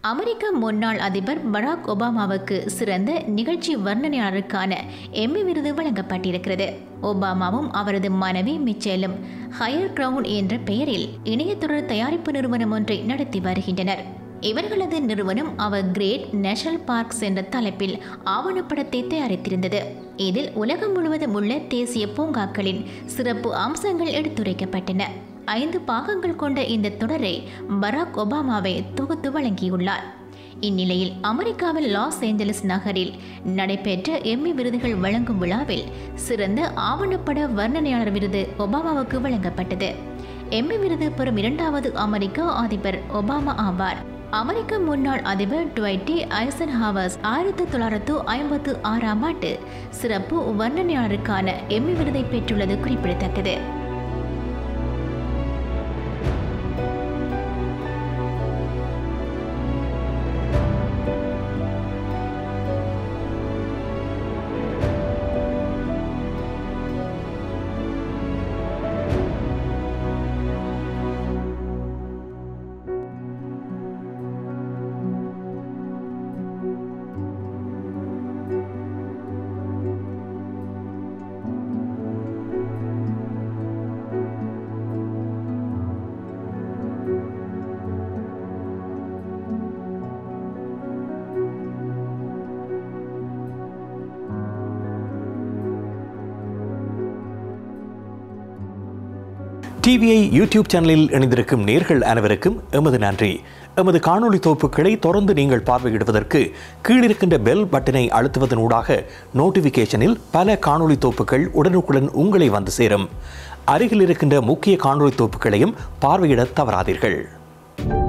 அமெரிக்க முன்னாள் அதிபர் பராக் ஒபாமாவுக்கு சிறந்த நிகழ்ச்சி வர்ணனையாளருக்கான எம்மி விருது வழங்கப்பட்டிருக்கிறது ஒபாமாவும் அவரது மனைவி மிச்சேலும் ஹையர் கிரவுன் என்ற பெயரில் இணையத்தொடர் தயாரிப்பு நிறுவனம் ஒன்றை நடத்தி வருகின்றனர் இவர்களது நிறுவனம் அவர் கிரேட் நேஷனல் பார்க்ஸ் என்ற தலைப்பில் ஆவணப்படத்தை தயாரித்திருந்தது இதில் உலகம் முழுவதும் உள்ள தேசிய பூங்காக்களின் சிறப்பு அம்சங்கள் எடுத்துரைக்கப்பட்டன ஐந்து பாகங்கள் கொண்ட இந்த தொடரை பராக் ஒபாமாவை தொகுத்து வழங்கியுள்ளார் இந்நிலையில் அமெரிக்காவில் லாஸ் ஏஞ்சலஸ் நகரில் நடைபெற்ற எம்மி விருதுகள் வழங்கும் விழாவில் சிறந்த ஆவணப்பட வர்ணனையாளர் விருது ஒபாமாவுக்கு வழங்கப்பட்டது எம்மி விருது பெறும் இரண்டாவது அமெரிக்க அதிபர் ஒபாமா ஆவார் அமெரிக்க முன்னாள் அதிபர் டுவைட்டி ஐசன் ஹாவர்ஸ் ஆயிரத்தி தொள்ளாயிரத்து ஐம்பத்து ஆறாம் ஆண்டு சிறப்பு வர்ணனையாளருக்கான எம்மி விருதை பெற்றுள்ளது குறிப்பிடத்தக்கது டிவிஐ யூடியூப் சேனலில் இணைந்திருக்கும் நேர்கள் அனைவருக்கும் எமது நன்றி எமது காணொளி தொகுப்புகளை தொடர்ந்து நீங்கள் பார்வையிடுவதற்கு கீழிருக்கின்ற பெல் பட்டனை அழுத்துவதனூடாக நோட்டிஃபிகேஷனில் பல காணொளி தொகுப்புகள் உடனுக்குடன் உங்களை வந்து சேரும் அருகில் இருக்கின்ற முக்கிய காணொளி தொகுப்புகளையும் பார்வையிட தவறாதீர்கள்